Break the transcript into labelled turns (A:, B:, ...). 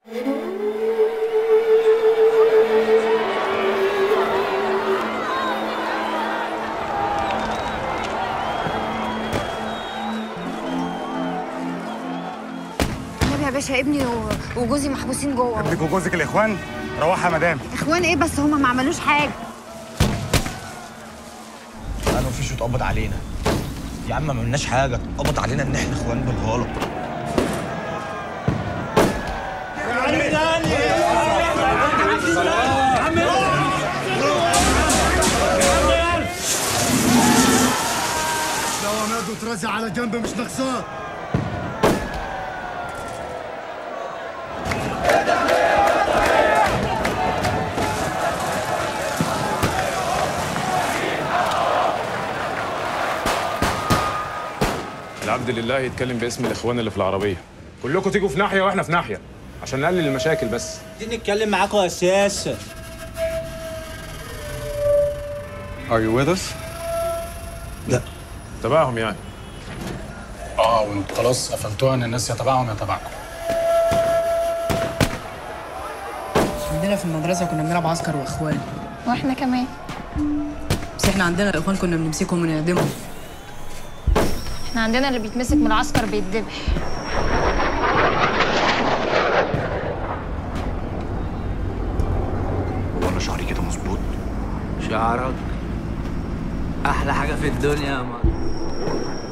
A: النبي يا باشا ابني و- وجوزي محبوسين جوه
B: ابنك وجوزك الاخوان روحها يا مدام
A: اخوان ايه بس هما ما عملوش حاجه
C: انا مفيش اتقبض علينا يا عم ما عملناش حاجه اتقبض علينا ان احنا اخوان بالغلط
D: لو عماد وترازي على جنب مش ناقصاه
E: العبد لله يتكلم باسم الاخوان اللي في العربيه كلكم تيجوا في ناحيه واحنا في ناحيه عشان نقلل المشاكل بس
F: دي نتكلم معاكم يا سياسه
G: Are you with us?
E: تبعهم يعني
G: اه وانتوا خلاص قفلتوها ان الناس يا تبعهم يا تبعكم
H: عندنا في المدرسة كنا بنلعب عسكر وإخوان
I: واحنا كمان
H: بس إحنا عندنا الإخوان كنا بنمسكهم ونعدمهم
I: احنا عندنا اللي بيتمسك من العسكر بيتذبح
C: هو انا شعري كده مظبوط
F: شعرك احلى حاجه في الدنيا يا مار